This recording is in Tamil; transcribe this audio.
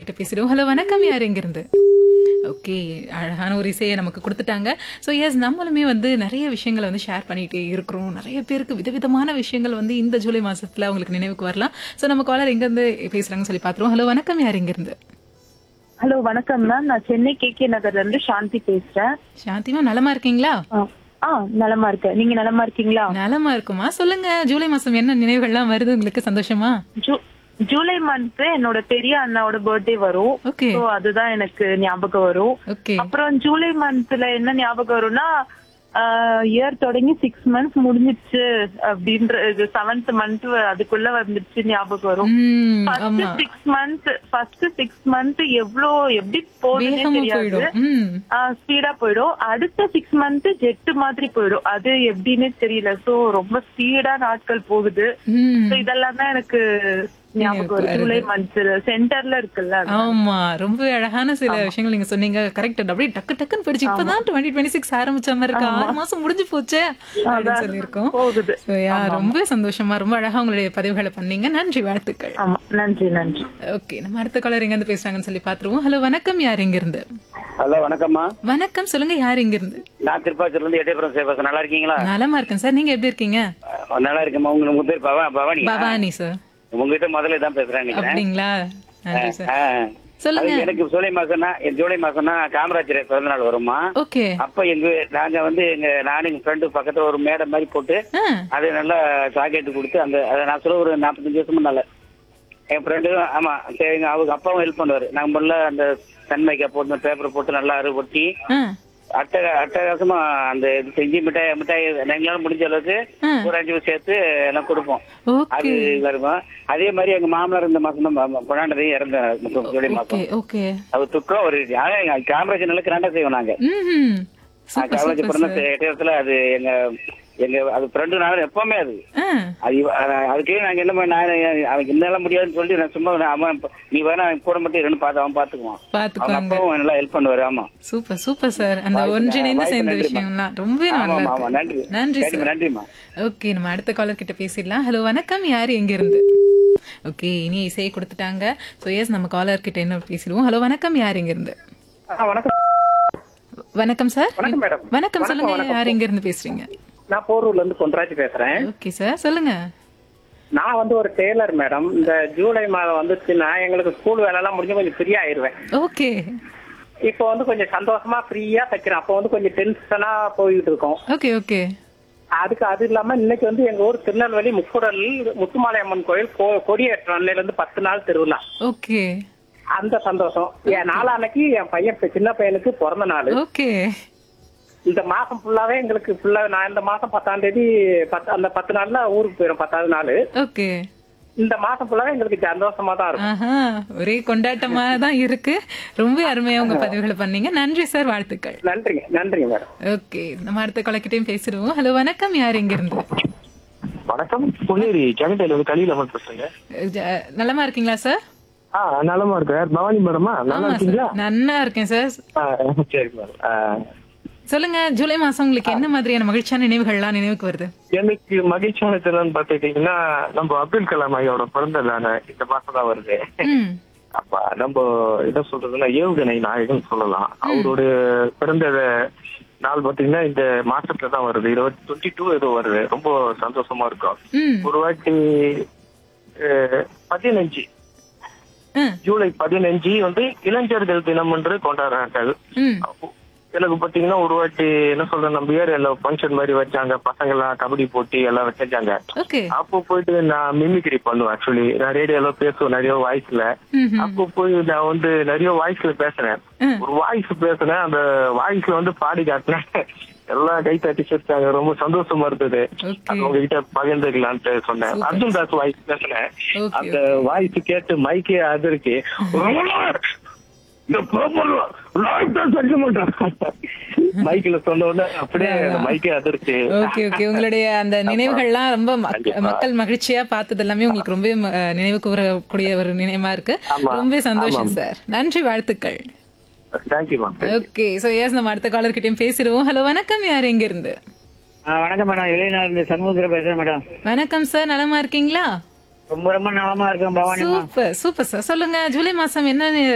கிட்ட பேசிடுவோம் ஹலோ வணக்கம் யார் எங்கிருந்து ஓகே அழகான ஒரு இசையை நமக்கு கொடுத்துட்டாங்க ஸோ எஸ் நம்மளுமே வந்து நிறைய விஷயங்களை வந்து ஷேர் பண்ணிகிட்டே இருக்கிறோம் நிறைய பேருக்கு விதவிதமான விஷயங்கள் வந்து இந்த ஜூலை மாசத்துல அவங்களுக்கு நினைவுக்கு வரலாம் ஸோ நம்ம காலர் எங்கேருந்து பேசுறாங்கன்னு சொல்லி பார்த்துருவோம் ஹலோ வணக்கம் யார் எங்கிருந்து ஹலோ வணக்கம் மேம் நான் சென்னை கே கே நகர்ல இருந்து சாந்தி பேசுறேன் சாந்திமா நலமா இருக்கீங்களா ஆ, ஆ நலமா இருக்கேன் நீங்க நலமா இருக்கீங்களா நலமா இருக்குமா சொல்லுங்க ஜூலை மாசம் என்ன நினைவுகள்லாம் வருது உங்களுக்கு சந்தோஷமா ஜூ- ஜூலை மந்த் என்னோட பெரிய அண்ணாவோட பர்த்டே வரும் ஓகே So அதுதான் எனக்கு ஞாபகம் வரும் ஓகே அப்புறம் ஜூலை மந்த்ல என்ன ஞாபகம் வரும்னா இயர் தொடங்கி சிக்ஸ் மந்த்ஸ் முடிஞ்சிருச்சு அப்படின்ற செவன்த் மந்த் அதுக்குள்ள வந்துருச்சு ஞாபகம் வரும் ம் ஃபர்ஸ்ட் ஆமா six month first six month எவ்வளோ எப்படி போகுதுன்னே வேகமா தெரியாது போயிடும் ம் ஸ்பீடா போயிடும் அடுத்த சிக்ஸ் மந்த் ஜெட் மாதிரி போயிடும் அது எப்படின்னு தெரியல சோ ரொம்ப ஸ்பீடா நாட்கள் போகுது ம் So இதெல்லாம் தான் எனக்கு ஞாபகம் வரும் ஜூலை மந்த் சென்டர்ல இருக்குல்ல அது. ஆமா ரொம்ப அழகான சில விஷயங்கள் நீங்க சொன்னீங்க கரெக்ட் அப்படியே டக்கு டக்குன்னு போயிடுச்சு இப்பதான் டுவெண்ட்டி டுவெண்ட்டி சிக்ஸ் ஆரம்பிச்ச மாதிரி இருக்கு ஆறு மாசம் முடிஞ்சு போச்சே அப்படின்னு சொல்லியிருக்கோம் போகுது So, yeah, ரொம்ப சந்தோஷமா ரொம்ப அழகா உங்களுடைய பதிவுகளை பண்ணீங்க நன்றி வாழ்த்துக்கள் ஆமா நன்றி நன்றி ஓகே நம்ம அடுத்த காலர் எங்க இருந்து பேசுறாங்கன்னு சொல்லி பாத்துருவோம் ஹலோ வணக்கம் யார் எங்க இருந்து ஹலோ வணக்கம்மா வணக்கம் சொல்லுங்க யார் எங்க இருந்து நான் திருப்பாச்சூர்ல இருந்து எட்டயபுரம் சேவசன் நல்லா இருக்கீங்களா நலமா இருக்கேன் சார் நீங்க எப்படி இருக்கீங்க அஹ் நல்லா இருக்கேம்மா உங்க உங்க பேர் பவா பவானி பவானி சார் உங்ககிட்ட முதல்ல தான் பேசுறேன் நினைக்கிறேன் அப்படிங்களா நன்றி சார் அஹ், சொல்லுங்க அது எனக்கு ஜூலை மாசம்னா ஜூலை மாசம்னா காமராஜர் பிறந்த நாள் வருமா ஓகே அப்ப எங்க நாங்க வந்து எங்க நானும் எங்க ஃப்ரெண்டு பக்கத்துல ஒரு மேடை மாதிரி போட்டு ஆ அது நல்லா சாக்கெட்டு கொடுத்து அந்த அதை நான் சொல்ல ஒரு நாற்பத்தஞ்சு வருஷமா நல்ல என் ஃப்ரெண்டு ஆமா சரிங்க அவங்க அப்பாவும் ஹெல்ப் பண்ணுவாரு நாங்க முதல்ல அந்த தன்மைக்கா போட்டு பேப்பர் போட்டு நல்லா அரு ஒட்டி ஆ அட்டக அட்டகாசமா அந்த இது செஞ்சு மிட்டாய் மிட்டாய் எங்களால முடிஞ்ச அளவுக்கு ஆ. ஒரு அஞ்சு பேர் சேர்த்து எல்லாம் கொடுப்போம் ஓகே அது வருவோம் அதே மாதிரி எங்க மாமனார் இந்த மாசம் தான் கொண்டாண்டதையும் இறந்தார் ஜூலை ஓகே மாசம் ஓகே அவர் துக்கம் ஒரு காமராஜ் நல்ல கிராண்டா செய்வோம் நாங்க ம் சூப்பர் காமராஜ் சூப்பர் பிறந்த இடத்துல அது எங்க எங்க அது ஃப்ரெண்டு நாள் எப்பவுமே அது ஆ அது இவ- அஹ் அதுக்கே நாங்க என்ன பண்ண நான் அவனுக்கு என்னால முடியாதுன்னு சொல்லி நான் சும்மா நான் அவன் இப்ப- நீ வேணா அவன் கூட மட்டும் ரெண்டு பார்த்து அவன் பாத்துக்குவான் அவங்க பாத்துக்கோங்க அப்பாவும் நல்லா ஹெல்ப் பண்ணுவாரு ஆமா சூப்பர் சூப்பர் சார் அந்த வாய்ப்பு- ஒன்றிணைந்து வாய்ப்பு சேர்ந்த நன்றிம்மா. விஷயம்லாம் ரொம்பவே ஆமா நல்லா ஆமா நன்றி இருக்கு நன்றி சரிம்மா, சார் நன்றிம்மா ஓகே நம்ம அடுத்த காலர் கிட்ட பேசிடலாம் ஹலோ வணக்கம் யார் எங்க இருந்து ஓகே இனி இசையை கொடுத்துட்டாங்க ஸோ எஸ் நம்ம காலர் கிட்ட என்ன பேசிடுவோம் ஹலோ வணக்கம் யார் எங்க இருந்து வணக்கம் வணக்கம் சார் வணக்கம் மேடம் வணக்கம் சொல்லுங்க யார் எங்க இருந்து பேசுறீங்க நான் போரூர்ல இருந்து பொன்ராஜ் பேசுறேன் ஓகே சார் சொல்லுங்க நான் வந்து ஒரு டெய்லர் மேடம் இந்த ஜூலை மாதம் வந்துச்சுன்னா எங்களுக்கு ஸ்கூல் வேலை எல்லாம் முடிஞ்சு கொஞ்சம் ஃப்ரீ ஆயிருவேன் ஓகே இப்போ வந்து கொஞ்சம் சந்தோஷமா ஃப்ரீயா தைக்கிறேன் அப்போ வந்து கொஞ்சம் டென்ஷனா போயிட்டு இருக்கோம் ஓகே ஓகே அதுக்கு அது இல்லாம இன்னைக்கு வந்து எங்க ஊர் திருநெல்வேலி முக்குடல் முத்துமாலை அம்மன் கோயில் கொ- கொடியேற்றம் அன்னையில இருந்து பத்து நாள் திருவிழா ஓகே அந்த சந்தோஷம் என் நாளானைக்கு என் பையன் இப்ப சின்ன பையனுக்கு பிறந்த நாள் ஓகே இந்த மாசம் ஃபுல்லாவே எங்களுக்கு ஃபுல்லா நான் இந்த மாசம் பத்தாம் தேதி பத்து அந்த பத்து நாள்ல ஊருக்கு போயிடும் பத்தாவது நாள் ஓகே இந்த மாசம் ஃபுல்லாவே எங்களுக்கு சந்தோஷமா தான் இருக்கும் ஆஹா ஒரே கொண்டாட்டமா தான் இருக்கு ரொம்ப அருமையா உங்க பதிவுகளை பண்ணீங்க நன்றி சார் வாழ்த்துக்கள் நன்றிங்க நன்றிங்க மேடம் ஓகே நம்ம அடுத்த கொலைக்கிட்டையும் பேசிடுவோம் ஹலோ வணக்கம் யார் எங்க இருந்து வணக்கம் பொன்னேரி செங்கட்டையில இருந்து கலியில அமர் பேசுறேங்க ஜ- நலமா இருக்கீங்களா சார் ஆ நலமா இருக்கேன் பவானி மேடமா நல்லா ஆமா இருக்கீங்களா சார் நல்லா இருக்கேன் சார் ஆ, சரி மேடம் ஆ, சொல்லுங்க ஜூலை மாசம் உங்களுக்கு என்ன மாதிரியான மகிழ்ச்சியான நினைவுகள்லாம் நினைவுக்கு வருது எனக்கு மகிழ்ச்சியான திறன் பார்த்துக்கிட்டீங்கன்னா நம்ம அப்துல் கலாம் ஐயாவோட பிறந்த நாள் இந்த மாசம் தான் வருது ம் அப்ப நம்ம என்ன சொல்றதுன்னா ஏவுகணை நாயகன் சொல்லலாம் அவருடைய பிறந்த நாள் பாத்தீங்கன்னா இந்த மாசத்துல தான் வருது இருபத்தி டுவெண்ட்டி டூ ஏதோ வருது ரொம்ப சந்தோஷமா இருக்கும் ம் ஒரு வாட்டி அஹ், பதினஞ்சு ம், ஜூலை பதினஞ்சு வந்து இளைஞர்கள் தினம் என்று கொண்டாடுறார்கள் ம் அப்போ எனக்கு பாத்தீங்கன்னா ஒரு வாட்டி என்ன சொல்றேன் நம்ம ஏரியால ஃபங்க்ஷன் மாதிரி வச்சாங்க பசங்க எல்லாம் கபடி போட்டி எல்லாம் வச்சாங்க ஓகே அப்போ போயிட்டு நான் மிமிக்ரி பண்ணுவேன் ஆக்சுவலி நான் ரேடியோல பேசுவேன் நிறைய வாய்ஸ்ல ம் அப்போ போய் நான் வந்து நிறைய வாய்ஸ்ல பேசுறேன் ம். ஒரு வாய்ஸ் பேசுனேன் அந்த வாய்ஸ்ல வந்து பாடி காட்டினேன் எல்லாம் கை தட்டி சிரிச்சாங்க ரொம்ப சந்தோஷமா இருந்தது Okay. அது உங்ககிட்ட பகிர்ந்துக்கலான்ட்டு சொன்னேன் Super. அர்ஜுன் தாஸ் வாய்ஸ் பேசுனேன் Okay, அந்த வாய்ஸ் கேட்டு மைக்கே அதிர்ச்சி இந்த purple light தான் தட்ட மாட்டான். மைக்ல சொன்ன உடனே அப்படியே அந்த மைக்கே அதிர்ச்சி ஓகே ஓகே உங்களுடைய அந்த நினைவுகள்லாம் ரொம்ப மக்க- கண்டிப்பா. மக்கள் மகிழ்ச்சியா பார்த்தது எல்லாமே உங்களுக்கு ரொம்ப நினைவுக்கு வரக்கூடிய ஒரு நினைவா இருக்கு ஆமா. ரொம்ப சந்தோஷம் ஆமாம். சார் நன்றி வாழ்த்துக்கள் thank you ma'am okay so yes நம்ம அடுத்த காலர் கிட்டயும் பேசிடுவோம் ஹலோ வணக்கம் யார் எங்க இருந்து வணக்கம் மேடம் இளைஞர் இருந்து சண்முகத்தில் பேசுறேன் மேடம் வணக்கம் சார் நலமா இருக்கீங்களா ரொம்ப ரொம்ப நலமா இருக்கேன் பவானி சூப்பர் சூப்பர் சார் சொல்லுங்க ஜூலை மாசம் என்ன